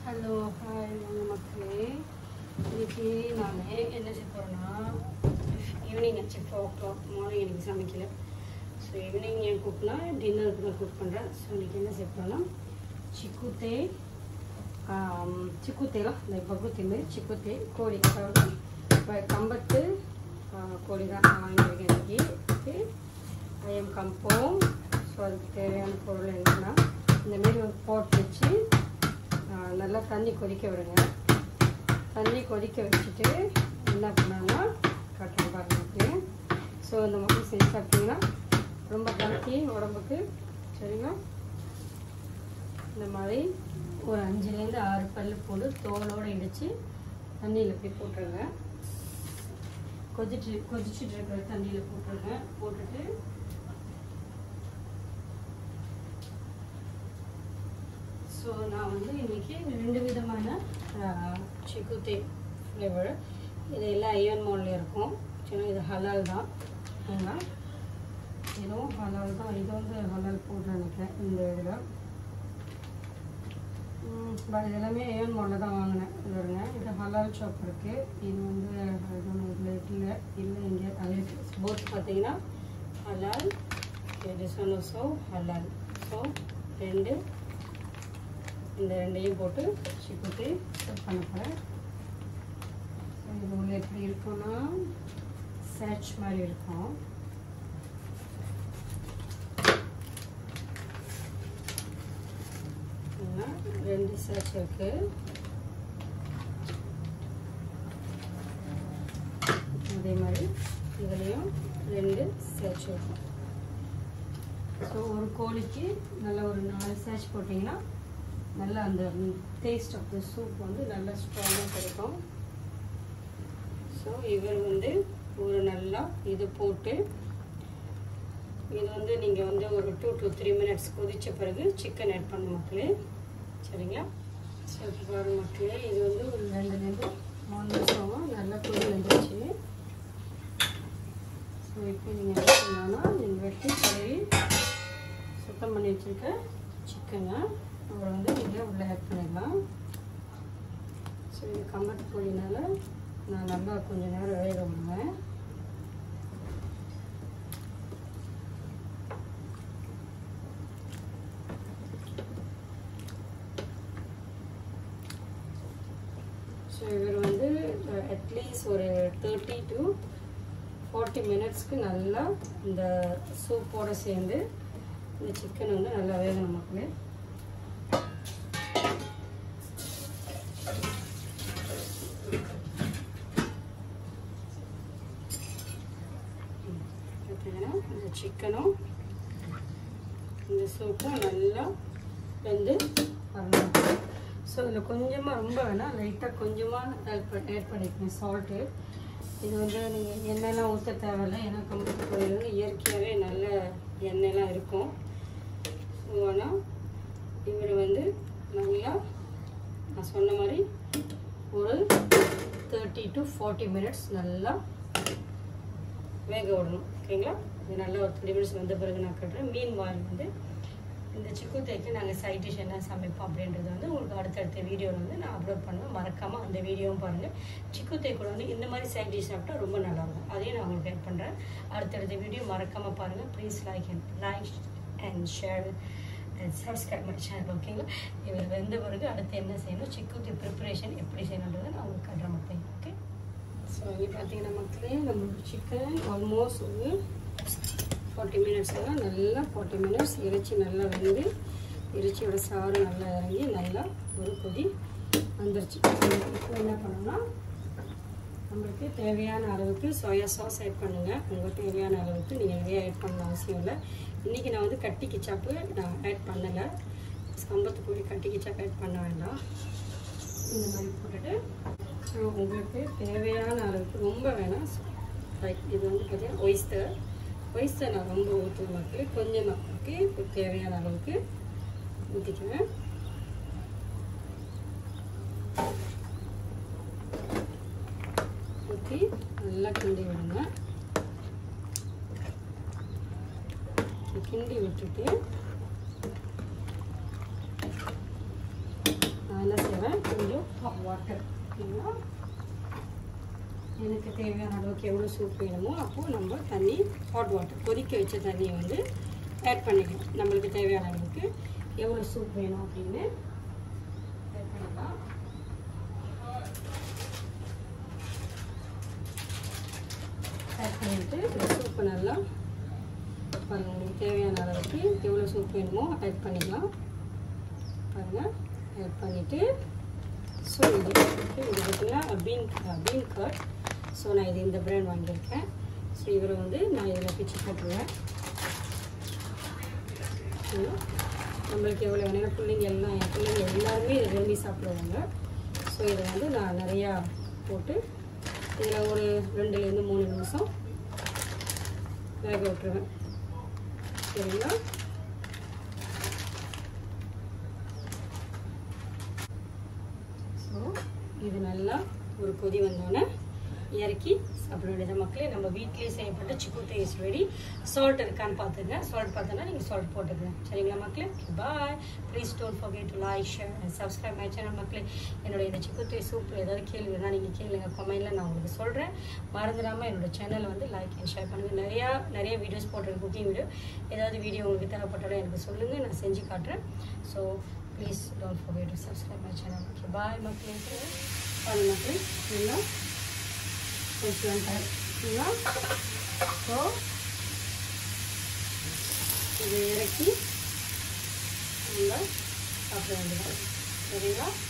Hello hi வாங்க மக்களே இன்னைக்கு நான் என்ன செய்ய போகிறேன்னா ஈவினிங் ஆச்சு ஃபோர் ஓ கிளாக் மார்னிங் எனக்கு சமைக்கல ஸோ ஈவினிங் ஏன் குக்னா டின்னருக்கு தான் குக் பண்ணுறேன் ஸோ இன்னைக்கு என்ன செய்ய போகிறேன்னா ಚಿಕ್ಕುತೆ ಚಿಕ್ಕುತೆಲ್ಲ ಬಗ್ಗುತಿ ಮೇಲೆ ಚಿಕ್ಕುತೆ ಕೋಳಿ அதாவது கம்பத்து கோழி தான் நான் வாங்கியிருக்கேன் இன்னைக்கு ஐயம் கம்போம் ஸோ அதுக்கு தேவையான பொருள் என்னென்னா இந்தமாரி ஒரு போட் வச்சு ஆ, நல்லா தண்ணி கொதிக்க விடுங்க தண்ணி கொதிக்க வச்சுட்டு என்ன பண்ணணும்னா காட்டுறேன் பாருங்க ஸோ இந்த மாதிரி செஞ்சு சாப்பிட்டீங்கன்னா ரொம்ப ஹெல்த்தி உடம்புக்கு சரிங்களா இந்த மாதிரி ஒரு அஞ்சுலேருந்து ஆறு பல் போட்டு தோலோடு இடித்து தண்ணியில் போய் போட்டுருங்க கொதிச்சு கொதிச்சுட்டு இருக்கிற தண்ணியில் போட்டுருங்க போட்டுட்டு ஸோ நான் வந்து இன்னைக்கு ரெண்டு விதமான சிக்குத்தே ஃப்ளேவர் இது எல்லாம் ஐயன் மாலில் இருக்கும் சரி இது ஹலால் தான் ஏன்னா இதுவும் ஹலால் தான் இது வந்து ஹலால் போட்டு நினைக்கிறேன் இந்த இதில் பட் இது எல்லாமே ஏன் மாலில் தான் வாங்கினேன் இது வருங்க இது ஹலால் ஷாப் இருக்குது இது வந்து இது ஒன்று இதில் இல்லை இல்லை இங்கே அது இருக்குது போத் பார்த்தீங்கன்னா ஹலால் திஸ் ஒன் ஸோ ஹலால் ஸோ ரெண்டு இந்த ரெண்டையும் போட்டு சிக்குத்தி செட் பண்ண போகிறேன் இது உள்ள எப்படி இருக்கும்னா சேட்ச் மாதிரி இருக்கும் இதுல ரெண்டு சேட்ச் இருக்கு அதே மாதிரி இதுலேயும் ரெண்டு சேட்ச் இருக்கும் ஸோ ஒரு கோழிக்கு நல்ல ஒரு நாலு சேட்ச் போட்டிங்கன்னா நல்லா அந்த டேஸ்ட் ஆஃப் த சூப் வந்து நல்லா ஸ்ட்ராங்காக கிடைக்கும் ஸோ இவர் வந்து ஒரு நல்லா இது போட்டு இது வந்து நீங்கள் வந்து ஒரு டூ டு த்ரீ மினிட்ஸ் கொதித்த பிறகு சிக்கன் ஆட் பண்ண மக்களே சரிங்களா ஸோ இப்போ பாருங்க மக்களே இது வந்து ஒரு ரெண்டுலேருந்து மூணு நிமிஷமாக நல்லா கொதி வந்துருச்சு ஸோ இப்போ நீங்கள் என்ன பண்ணலாம்னா நீங்கள் வெட்டி கழுவி சுத்தம் பண்ணி வச்சுருக்க சிக்கனை அப்புறம் வந்து நீங்கள் உள்ளே ஆட் பண்ணிடலாம் ஸோ இது கம்பட்டு கோழினால நான் நல்லா கொஞ்சம் நேரம் வேக விடுவேன் ஸோ இவர் வந்து அட்லீஸ்ட் ஒரு தேர்ட்டி டு ஃபார்ட்டி மினிட்ஸ்க்கு நல்லா இந்த சூப்போடு சேர்ந்து இந்த சிக்கன் வந்து நல்லா வேகணும் நமக்கு பார்த்தீங்கன்னா இந்த சிக்கனும் இந்த சூப்பும் நல்லா வெந்து வரணும் ஸோ இதில் கொஞ்சமாக ரொம்ப வேணால் லைட்டாக கொஞ்சமாக ஆட் பண்ணி ஆட் பண்ணிக்கணும் சால்ட்டு இது வந்து நீங்கள் எண்ணெய்லாம் ஊற்ற தேவையில்லை ஏன்னா கம்பத்து கோயில் வந்து இயற்கையாகவே நல்ல எண்ணெய்லாம் இருக்கும் ஸோ ஆனால் இவர் வந்து நல்லா நான் சொன்ன மாதிரி ஒரு தேர்ட்டி டு ஃபார்ட்டி மினிட்ஸ் நல்லா வேக விடணும் ஓகேங்களா இது நல்லா ஒரு த்ரீ மினிட்ஸ் வந்த பிறகு நான் கட்டுறேன் மீன் வாயில் வந்து இந்த சிக்கு தேக்கு நாங்கள் சைட் டிஷ் என்ன சமைப்போம் அப்படின்றது வந்து உங்களுக்கு அடுத்தடுத்த வீடியோவில் வந்து நான் அப்லோட் பண்ணுவேன் மறக்காமல் அந்த வீடியோவும் பாருங்கள் சிக்கு தேக்கூட வந்து இந்த மாதிரி சைட் டிஷ் சாப்பிட்டா ரொம்ப நல்லாயிருக்கும் அதையும் நான் உங்களுக்கு ஹெல்ப் பண்ணுறேன் அடுத்தடுத்த வீடியோ மறக்காமல் பாருங்கள் please like and like and share and subscribe my channel ஓகேங்களா இவர் வெந்த பிறகு அடுத்து என்ன செய்யணும் சிக்குத்தி ப்ரிப்பரேஷன் எப்படி செய்யணுன்றதை நான் உங்களுக்கு கட்டுற மாட்டேன் ஓகே ஸோ இங்கே பார்த்தீங்கன்னா மக்களே நம்மளுக்கு சிக்கன் ஆல்மோஸ்ட் ஒரு ஃபார்ட்டி மினிட்ஸ் தான் நல்லா ஃபார்ட்டி மினிட்ஸ் இறைச்சி நல்லா வெந்து இறைச்சியோட சாறு நல்லா இறங்கி நல்லா ஒரு கொதி வந்துருச்சு இப்போ என்ன பண்ணணும்னா நம்மளுக்கு தேவையான அளவுக்கு சோயா சாஸ் ஆட் பண்ணுங்கள் உங்கள் தேவையான அளவுக்கு நீங்கள் நிறைய ஆட் பண்ண அவசியம் இல்லை இன்றைக்கி நான் வந்து கட்டி கிச்சாப்பு நான் ஆட் பண்ணலை சம்பத்து கோழி கட்டி கிச்சாப்பு ஆட் பண்ண வேண்டாம் இந்த மாதிரி போட்டுட்டு அஹ் உங்களுக்கு தேவையான அளவுக்கு ரொம்ப வேணாம் லைக் இது வந்து பார்த்தீங்கன்னா ஒய்ஸ்டர் ஒய்ஸ்டர் நான் ரொம்ப ஊற்ற மாட்டேன் கொஞ்சமாக ஓகே இப்போ தேவையான அளவுக்கு ஊற்றிக்குவேன் ஊற்றி நல்லா கிண்டி விடுங்க கிண்டி விட்டுட்டு நான் என்ன செய்வேன் ஆஃப் வாட்டர் ஓகேங்களா எனக்கு தேவையான அளவுக்கு எவ்வளோ சூப் வேணுமோ அப்போது நம்ம தண்ணி ஹாட் வாட்டர் கொதிக்க வச்ச தண்ணியை வந்து ஆட் பண்ணிக்கலாம் நம்மளுக்கு தேவையான அளவுக்கு எவ்வளோ சூப் வேணும் அப்படின்னு ஆட் பண்ணிக்கலாம் ஆட் பண்ணிவிட்டு இந்த சூப்பை நல்லா பாருங்கள் உங்களுக்கு தேவையான அளவுக்கு எவ்வளோ சூப் வேணுமோ ஆட் பண்ணிக்கலாம் பாருங்கள் ஆட் பண்ணிவிட்டு ஸோ இது ஓகே இது பார்த்தீங்கன்னா பீன் பீன் கட் ஸோ நான் இது இந்த பிராண்ட் வாங்கியிருக்கேன் ஸோ இவரை வந்து நான் இதில் பிச்சு போட்டுருவேன் ஓகேங்களா? நம்மளுக்கு எவ்வளோ வேணும் பிள்ளைங்க எல்லாம் என் பிள்ளைங்க எல்லாருமே இதை விரும்பி சாப்பிடுவாங்க ஸோ இதை வந்து நான் நிறையா போட்டு இதில் ஒரு ரெண்டுலேருந்து மூணு நிமிஷம் வேக விட்டுருவேன் சரிங்களா ஸோ இது நல்லா ஒரு கொதி வந்தோடனே இறக்கி சாப்பிட வேண்டியது மக்களே நம்ம வீட்லேயே செய்யப்பட்ட சிக்கன் டேஸ் ரெடி சால்ட் இருக்கான்னு பார்த்துங்க சால்ட் பார்த்தோன்னா நீங்கள் சால்ட் போட்டுக்கங்க சரிங்களா மக்களே bye please don't forget to like share and subscribe my channel மக்களே என்னோட இந்த சிக்கன் டேஸ் சூப்பில் ஏதாவது கேள்வி வேணால் நீங்கள் கேளுங்க கமெண்ட்டில் நான் உங்களுக்கு சொல்கிறேன் மறந்துடாமல் என்னோட சேனலை வந்து லைக் அண்ட் ஷேர் பண்ணுங்கள் நிறையா நிறைய வீடியோஸ் போட்டிருக்கேன் குக்கிங் வீடியோ ஏதாவது வீடியோ உங்களுக்கு தேவைப்பட்டாலும் எனக்கு சொல்லுங்கள் நான் செஞ்சு காட்டுறேன் so please don't forget to subscribe my channel okay bye மக்களே பாய் மக்களே எல்லாம் கொஞ்சம் சரிங்களா ஸோ இதை இறக்கி நல்லா சாப்பிட வேண்டியது சரிங்களா